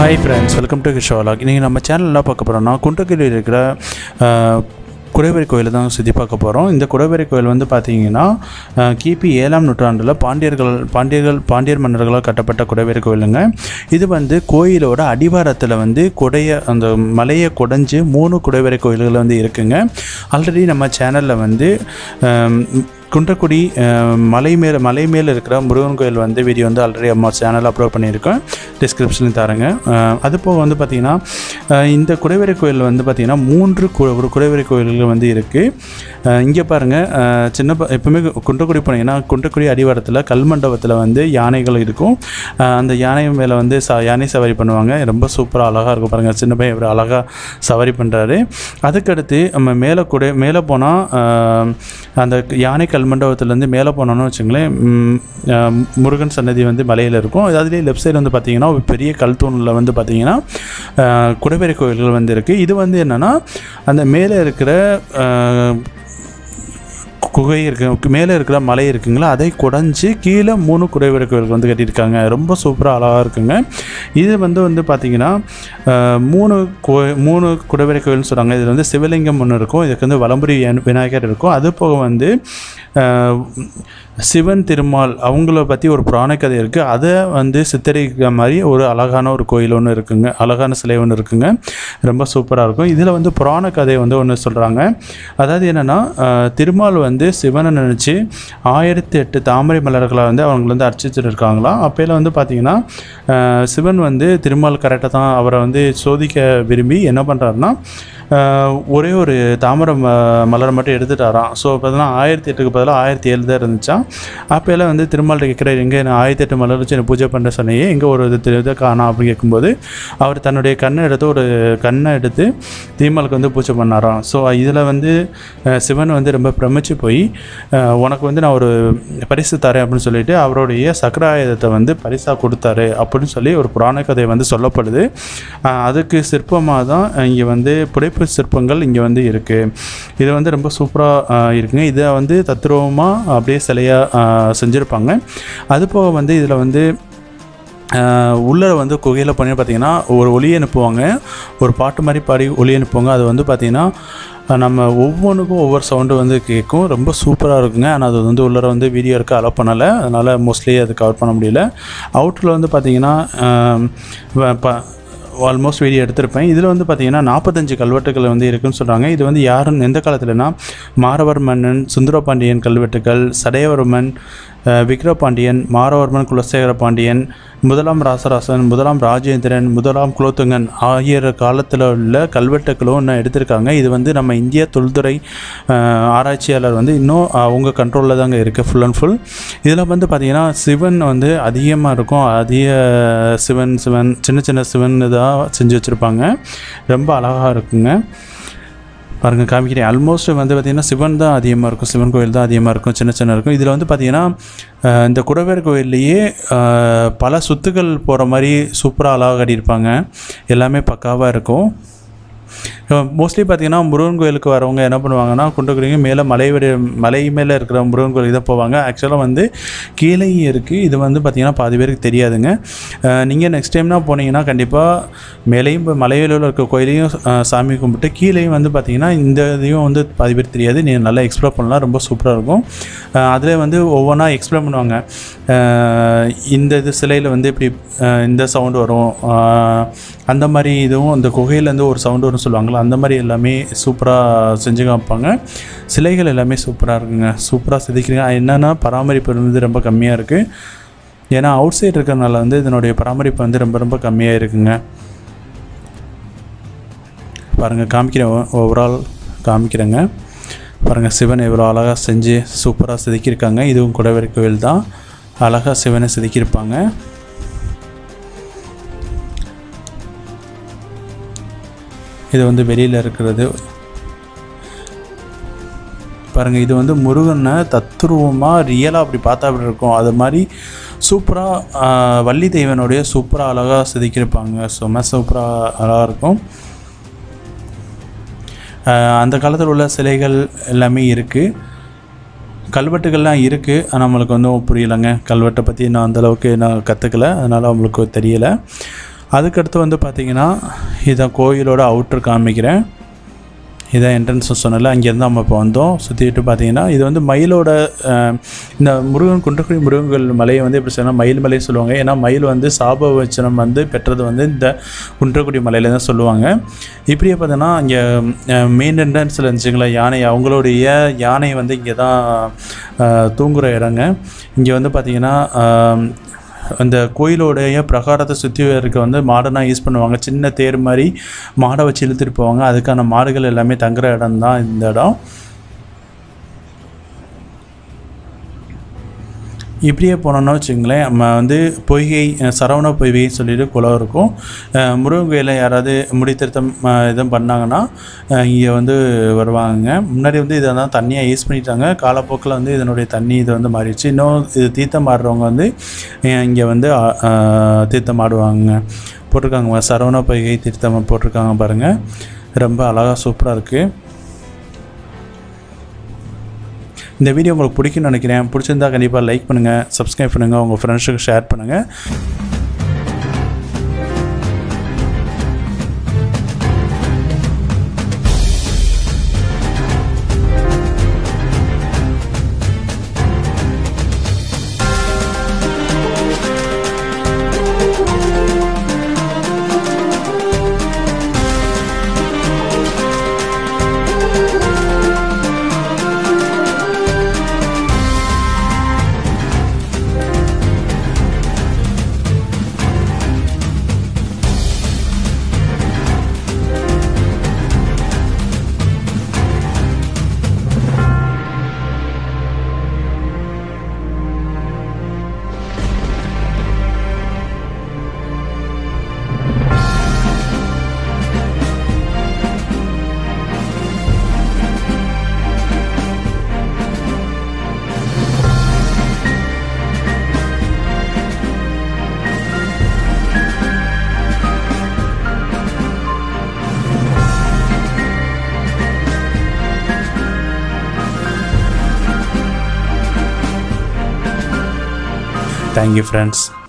hi friends welcome to கிஷோலாக் இன்றைக்கி நம்ம சேனல் என்ன பார்க்க போகிறோம்னா குன்றக்குடியில் இருக்கிற அஹ், குடைவரை கோயிலை தான் சுற்றி பார்க்க போகிறோம் இந்த குடைவரை கோயில் வந்து பார்த்தீங்கன்னா அஹ், கிபி ஏழாம் நூற்றாண்டில் பாண்டியர்கள் பாண்டியர்கள் பாண்டியர் மன்னர்களால் கட்டப்பட்ட குடைவரை கோயிலுங்க இது வந்து கோயிலோட அடிவாரத்தில் வந்து குடைய அந்த மலையை குடைஞ்சு மூணு குடைவரை கோயில்கள் வந்து இருக்குங்க ஆல்ரெடி நம்ம சேனலில் வந்து அஹ், குன்றக்குடி அஹ், மலை மேலே மலை மேலே இருக்கிற முருகன் கோயில் வந்து வீடியோ வந்து ஆல்ரெடி அம்மா சேனல் அப்லோட் பண்ணியிருக்கேன் டிஸ்கிரிப்ஷனில் தரேங்க அஹ், அது போக வந்து பார்த்திங்கன்னா அஹ், இந்த குடைவரை கோயில் வந்து பார்த்திங்கன்னா மூன்று கு ஒரு குடைவரை கோயில்கள் வந்து இருக்குது இங்கே பாருங்கள் சின்ன ப- எப்பவுமே குன்றக்குடி போனீங்கன்னா குன்றக்குடி அடிவாரத்தில் கல்மண்டபத்தில் வந்து யானைகள் இருக்கும் அஹ், அந்த யானை மேலே வந்து ச யானை சவாரி பண்ணுவாங்க ரொம்ப சூப்பராக அழகாக இருக்கும் பாருங்கள் சின்ன பையன் எப்படி அழகாக சவாரி பண்ணுறாரு அதுக்கடுத்து நம்ம மேலே கூட மேலே போனால் அந்த யானை கல்மண்டபத்துலேருந்து மேலே போனோம்னு வச்சுங்களேன் ம், அஹ், முருகன் சன்னதி வந்து மலையில் இருக்கும் அதுலேயே லெஃப்ட் சைடு வந்து பார்த்தீங்கன்னா ஒரு பெரிய கல் தூணில் வந்து பார்த்தீங்கன்னா அஹ், குடைவரை கோயில்கள் வந்து இருக்குது இது வந்து என்னென்னா அந்த மேலே இருக்கிற அஹ், குகை இருக்கு மேலே இருக்கிற மலை இருக்குங்களா அதை குடஞ்சி கீழே மூணு குடைவரை கோயில்கள் வந்து கட்டியிருக்காங்க ரொம்ப சூப்பராக அழகாக இருக்குங்க இது வந்து வந்து பார்த்திங்கன்னா அஹ், மூணு கோ மூணு குடைவரை கோயில்னு சொல்கிறாங்க இதில் வந்து சிவலிங்கம் ஒன்று இருக்கும் இதுக்கு வந்து வலம்புரி விநாயகர் விநாயகர் இருக்கும் அது போக வந்து அஹ், சிவன் திருமால் அவங்கள பற்றி ஒரு புராண கதை இருக்குது அதை வந்து சித்தரிக்கிற மாதிரி ஒரு அழகான ஒரு கோயில் ஒன்று இருக்குங்க அழகான சிலை ஒன்று இருக்குங்க ரொம்ப சூப்பராக இருக்கும் இதில் வந்து புராண கதை வந்து ஒன்று சொல்கிறாங்க அதாவது என்னென்னா திருமால் வந்து சிவனை நினச்சி ஆயிரத்தி எட்டு தாமரை மலர்களை வந்து அவங்க வந்து அர்ச்சிச்சுட்டு இருக்காங்களாம் அப்போல வந்து பார்த்திங்கன்னா அஹ், சிவன் வந்து திருமால் கரெக்டாக தான் அவரை வந்து சோதிக்க விரும்பி என்ன பண்ணுறாருன்னா ஒரே ஒரு தாமரை ம மலரை மட்டும் எடுத்துட்டாராம் ஸோ பார்த்தீங்கன்னா ஆயிரத்தி எட்டுக்கு பதிலாக ஆயிரத்தி ஏழு தான் இருந்துச்சான் அப்போல்லாம் வந்து திருமால் கேட்குறாரு எங்கே நான் ஆயிரத்தி எட்டு மலர் வச்சு எனக்கு பூஜை பண்ணுற சொன்னையே எங்கே ஒரு இது இதை காணோம் அப்படின்னு கேட்கும்போது அவர் தன்னுடைய கண்ணை எடுத்து ஒரு கண்ணை எடுத்து திருமாலுக்கு வந்து பூஜை பண்ணாராம் ஸோ இதில் வந்து அஹ், சிவன் வந்து ரொம்ப பிரமிச்சு போய் அஹ், உனக்கு வந்து நான் ஒரு பரிசு தரேன் அப்படின்னு சொல்லிட்டு அவருடைய சக்கராயுதத்தை வந்து பரிசாக கொடுத்தாரு அப்படின்னு சொல்லி ஒரு புராண கதை வந்து சொல்லப்படுது அஹ், அதுக்கு சிற்பமாக தான் இங்கே வந்து புடைப்பு சிற்பங்கள் இங்கே வந்து இருக்குது இது வந்து ரொம்ப சூப்பராக இருக்குங்க இதை வந்து தத்ரூபமாக அப்படியே சிலையாக செஞ்சுருப்பாங்க அது போக வந்து இதில் வந்து ஆஹ் உள்ளே வந்து குகையில் பண்ணி பார்த்தீங்கன்னா ஒரு ஒலி அனுப்புவாங்க ஒரு பாட்டு மாதிரி பாடி ஒலி அனுப்புவாங்க அது வந்து பார்த்திங்கன்னா ஆஹ் நம்ம ஒவ்வொன்றுக்கும் ஒவ்வொரு சவுண்டு வந்து கேட்கும் ரொம்ப சூப்பராக இருக்குங்க ஆனால் அது வந்து உள்ளே வந்து வீடியோ எடுக்க அலோவ் பண்ணலை அதனால் மோஸ்ட்லி அது கவர் பண்ண முடியல அவுட்டில் வந்து பார்த்திங்கன்னா ஆல்மோஸ்ட் வீடியோ எடுத்திருப்பேன் இதில் வந்து பார்த்தீங்கன்னா நாற்பத்தஞ்சு கல்வெட்டுகள் வந்து இருக்குன்னு சொல்கிறாங்க இது வந்து யாருன்னு எந்த காலத்துலனா மாரவர்மன்னன் சுந்தரபாண்டியன் கல்வெட்டுகள் சடையவர்மன் அஹ், விக்ரபாண்டியன் மாரவர்மன் குலசேகர பாண்டியன் முதலாம் ராசராசன் முதலாம் ராஜேந்திரன் முதலாம் குலோத்துங்கன் ஆகிய காலத்தில் உள்ள கல்வெட்டுகளும் இன்னும் எடுத்திருக்காங்க இது வந்து நம்ம இந்திய தொல்துறை அஹ், ஆராய்ச்சியாளர் வந்து இன்னும் அவங்க கண்ட்ரோலில் தாங்க இருக்குது ஃபுல் அண்ட் ஃபுல் இதில் வந்து பார்த்திங்கன்னா சிவன் வந்து அதிகமாக இருக்கும் அதிக சிவன் சிவன் சின்ன சின்ன சிவன் இதாக செஞ்சு வச்சுருப்பாங்க ரொம்ப அழகாக இருக்குங்க பாருங்கள் காமிக்கிறேன் ஆல்மோஸ்ட் வந்து பார்த்திங்கன்னா சிவன் தான் அதிகமாக இருக்கும் சிவன் கோயில் தான் அதிகமாக இருக்கும் சின்ன சின்ன இருக்கும் இதில் வந்து பார்த்திங்கன்னா அஹ், இந்த குடவேர் கோயில்லையே அஹ், பல சுத்துகள் போகிற மாதிரி சூப்பராக அழகாக கட்டியிருப்பாங்க எல்லாமே பக்காவாக இருக்கும் மோஸ்ட்லி பார்த்தீங்கன்னா முருகன் கோயிலுக்கு வரவங்க என்ன பண்ணுவாங்கன்னா குண்டக்குடிங்க மேலே மலை விட மலை மேலே இருக்கிற முருகன் கோயிலுக்கு தான் போவாங்க ஆக்சுவலாக வந்து கீழேயும் இருக்குது இது வந்து பார்த்தீங்கன்னா பாதி பேருக்கு தெரியாதுங்க நீங்கள் நெக்ஸ்ட் டைம்னா போனீங்கன்னா கண்டிப்பாக மேலேயும் போய் மலையில் இருக்க கோயிலையும் அஹ், சாமி கும்பிட்டு கீழேயும் வந்து பார்த்தீங்கன்னா இந்த இதையும் வந்து பாதி பேர் தெரியாது நீங்கள் நல்லா எக்ஸ்ப்ளோர் பண்ணலாம் ரொம்ப சூப்பராக இருக்கும் அதில் வந்து ஒவ்வொன்றா எக்ஸ்பிளைன் பண்ணுவாங்க அஹ், இந்த இது சிலையில் வந்து இப்படி அஹ், இந்த சவுண்டு வரும் அஹ், அந்த மாதிரி இதுவும் இந்த குகையிலேருந்து ஒரு சவுண்டு வரும்னு சொல்லுவாங்கள்ல அந்த மாதிரி எல்லாமே சூப்பராக செஞ்சு காமிப்பாங்க சிலைகள் எல்லாமே சூப்பராக இருக்குங்க சூப்பராக செதுக்கிறீங்க என்னென்னா பராமரிப்பு வந்து ரொம்ப கம்மியாக இருக்குது ஏன்னா அவுட் சைடு இருக்கிறனால வந்து இதனுடைய பராமரிப்பு வந்து ரொம்ப ரொம்ப கம்மியாக இருக்குங்க பாருங்கள் காமிக்கிறேன் ஓவரால் காமிக்கிறேங்க பாருங்கள் சிவன் எவ்வளோ அழகாக செஞ்சு சூப்பராக செதுக்கியிருக்காங்க இதுவும் குடவரை கோவில் தான் அழகாக சிவனை செதுக்கியிருப்பாங்க இது வந்து வெளியில் இருக்கிறது பாருங்கள் இது வந்து முருகனை தத்துருவமாக ரியலாக அப்படி பார்த்தா அப்படி இருக்கும் அது மாதிரி சூப்பராக வள்ளி தெய்வனுடைய சூப்பராக அழகாக செதுக்கியிருப்பாங்க சும்மா சூப்பராக அழகாக இருக்கும் ஆஹ் அந்த காலத்தில் உள்ள சிலைகள் எல்லாமே இருக்குது கல்வெட்டுகள்லாம் இருக்குது ஆனால் நம்மளுக்கு வந்து புரியலைங்க கல்வெட்டை பற்றி நான் அந்தளவுக்கு நான் கற்றுக்கல அதனால் அவங்களுக்கு தெரியலை அதுக்கடுத்து வந்து பார்த்திங்கன்னா இதான் கோயிலோட அவுட்டர் காமிக்கிறேன் இதான் என்ட்ரன்ஸ் சொன்னல அங்கேருந்து நம்ம இப்போ வந்தோம் சுற்றிட்டு பார்த்தீங்கன்னா இது வந்து மயிலோட அஹ், இந்த முருகன் குன்றக்குடி முருகன் மலையை வந்து எப்படி சொன்னால் மயில் மலை சொல்லுவாங்க ஏன்னா மயில் வந்து சாப வச்சனம் வந்து பெற்றது வந்து இந்த குன்றக்குடி மலையில தான் சொல்லுவாங்க இப்படியே பார்த்தீங்கன்னா இங்கே மெயின் என்ட்ரன்ஸில் இருந்துச்சுங்களா யானை அவங்களுடைய யானை வந்து இங்கே தான் அஹ், தூங்குற இடங்க இங்கே வந்து பார்த்திங்கன்னா அஹ், அந்த கோயிலோடைய பிரகாரத்தை சுற்றி இருக்க வந்து மாடனாக யூஸ் பண்ணுவாங்க சின்ன தேர் மாதிரி மாடை வச்சு இழுத்துட்டு போவாங்க அதுக்கான மாடுகள் எல்லாமே தங்குற இடம் தான் இந்த இடம் இப்படியே போனோம்னா வச்சுங்களேன் நம்ம வந்து பொய்கை அஹ், சரவண பொய்கை சொல்லிட்டு குளம் இருக்கும் அஹ், முருகன் கோயிலில் யாராவது முடித்திருத்தம் அஹ், எதுவும் பண்ணாங்கன்னா இங்கே வந்து வருவாங்க முன்னாடி வந்து இதை தான் தண்ணியாக யூஸ் பண்ணிட்டாங்க காலப்போக்கில் வந்து இதனுடைய தண்ணி இது வந்து மாறிடுச்சு இன்னும் இது தீர்த்தம் ஆடுறவங்க வந்து இங்கே வந்து அஹ், அஹ், தீர்த்தம் ஆடுவாங்க போட்டிருக்காங்க சரவண பொய்கை தீர்த்தம் போட்டிருக்காங்க பாருங்கள் ரொம்ப அழகாக சூப்பராக இருக்குது இந்த வீடியோ உங்களுக்கு பிடிக்கும்னு நினைக்கிறேன் பிடிச்சிருந்தா கண்டிப்பாக லைக் பண்ணுங்கள் சப்ஸ்கிரைப் பண்ணுங்கள் உங்கள் ஃப்ரெண்ட்ஸுக்கு ஷேர் பண்ணுங்கள் தேங்க்யூ ஃப்ரெண்ட்ஸ்